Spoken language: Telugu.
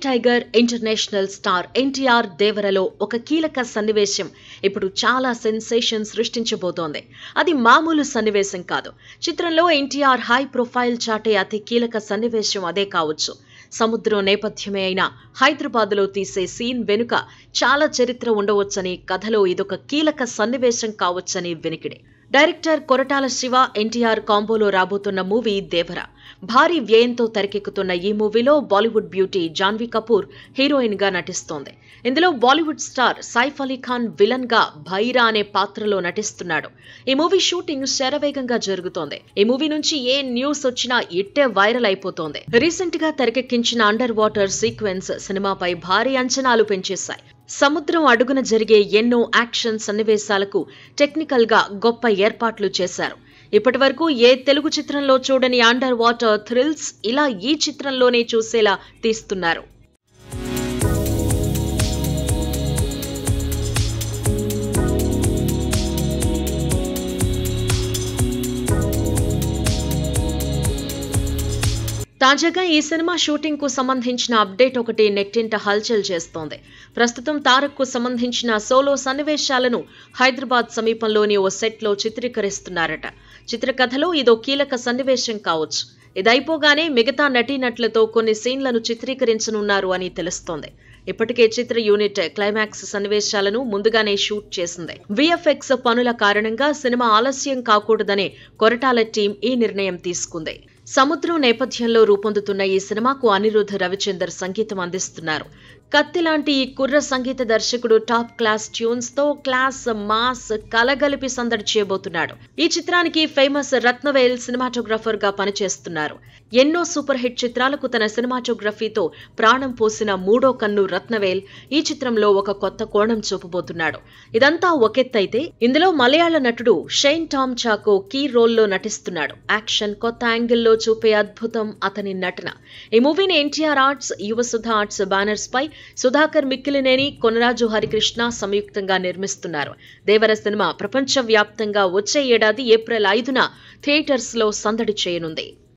టైగర్ ఇంటర్నేషనల్ స్టార్ ఎన్టీఆర్ దేవరలో ఒక కీలక సన్నివేశం ఇప్పుడు చాలా సెన్సేషన్ సృష్టించబోతోంది అది మామూలు సన్నివేశం కాదు చిత్రంలో ఎన్టీఆర్ హై ప్రొఫైల్ చాటే అతి కీలక సన్నివేశం అదే కావచ్చు సముద్రం నేపథ్యమే అయిన హైదరాబాద్లో తీసే సీన్ వెనుక చాలా చరిత్ర ఉండవచ్చని కథలో ఇదొక కీలక సన్నివేశం కావచ్చని వినికిడి డైరెక్టర్ కొరటాల శివ ఎన్టీఆర్ కాంబోలో రాబోతున్న మూవీ దేవర భారీ వ్యయంతో తెరకెక్కుతున్న ఈ మూవీలో Bollywood beauty Janhvi Kapoor heroine గా నటిస్తోంది ఇందులో Bollywood star Saif Ali Khan villain గా భైరా అనే పాత్రలో నటిస్తున్నాడు ఈ మూవీ షూటింగ్ శరవేగంగా జరుగుతోంది ఈ మూవీ నుంచి ఏ న్యూస్ వచ్చినా ఇట్టే వైరల్ అయిపోతోంది రీసెంట్ గా తెరకెక్కించిన అండర్ వాటర్ సీక్వెన్స్ సినిమాపై భారీ అంచనాలు పెంచేశాయి సముద్రం అడుగున జరిగే ఎన్నో యాక్షన్ సన్నివేశాలకు టెక్నికల్ గా గొప్ప ఏర్పాట్లు చేశారు ఇప్పటి వరకు ఏ తెలుగు చిత్రంలో చూడని అండర్ వాటర్ థ్రిల్స్ ఇలా ఈ చిత్రంలోనే చూసేలా తీస్తున్నారు తాజాగా ఈ సినిమా షూటింగ్ కు సంబంధించిన అప్డేట్ ఒకటి నెట్టింట హల్చల్ చేస్తోంది ప్రస్తుతం తారక్ కు సంబంధించిన సోలో సన్నివేశాలను హైదరాబాద్ సమీపంలోని ఓ సెట్ లో చిత్రీకరిస్తున్నారట చిత్రకథలో ఇదో కీలక సన్నివేశం కావచ్చు ఇదైపోగానే మిగతా నటీనటులతో కొన్ని సీన్లను చిత్రీకరించనున్నారు అని తెలుస్తోంది ఇప్పటికే చిత్ర యూనిట్ క్లైమాక్స్ సన్నివేశాలను ముందుగానే షూట్ చేసింది విఎఫ్ఎక్స్ పనుల కారణంగా సినిమా ఆలస్యం కాకూడదనే కొరటాల టీం ఈ నిర్ణయం తీసుకుంది సముద్రం నేపథ్యంలో రూపొందుతున్న ఈ సినిమాకు అనిరుద్ధ్ రవిచందర్ సంగీతం అందిస్తున్నారు కత్తి లాంటి ఈ కుర్ర సంగీత దర్శకుడు టాప్ క్లాస్ ట్యూన్స్ తో క్లాస్ మాస్ కలగలిపి సందడి చేయబోతున్నాడు ఈ చిత్రానికి ఫేమస్ రత్నవేల్ సినిమాటోగ్రఫర్ గా పనిచేస్తున్నారు ఎన్నో సూపర్ హిట్ చిత్రాలకు తన సినిమాటోగ్రఫీతో ప్రాణం పోసిన మూడో కన్ను రత్నవేల్ ఈ చిత్రంలో ఒక కొత్త కోణం చూపబోతున్నాడు ఇదంతా ఒకెత్తైతే ఇందులో మలయాళ నటుడు షైన్ టామ్ చాకో కీ రోల్లో నటిస్తున్నాడు యాక్షన్ కొత్త యాంగిల్లో చూపే అద్భుతం అతని నటన ఈ మూవీని NTR arts Yuvasudha arts banners పై సుధాకర్ మిక్కిలినేని కొనరాజు హరికృష్ణ సంయుక్తంగా నిర్మిస్తున్నారు దేవర సినిమా ప్రపంచవ్యాప్తంగా వచ్చే ఏడాది ఏప్రిల్ ఐదున థియేటర్స్ లో సందడి చేయనుంది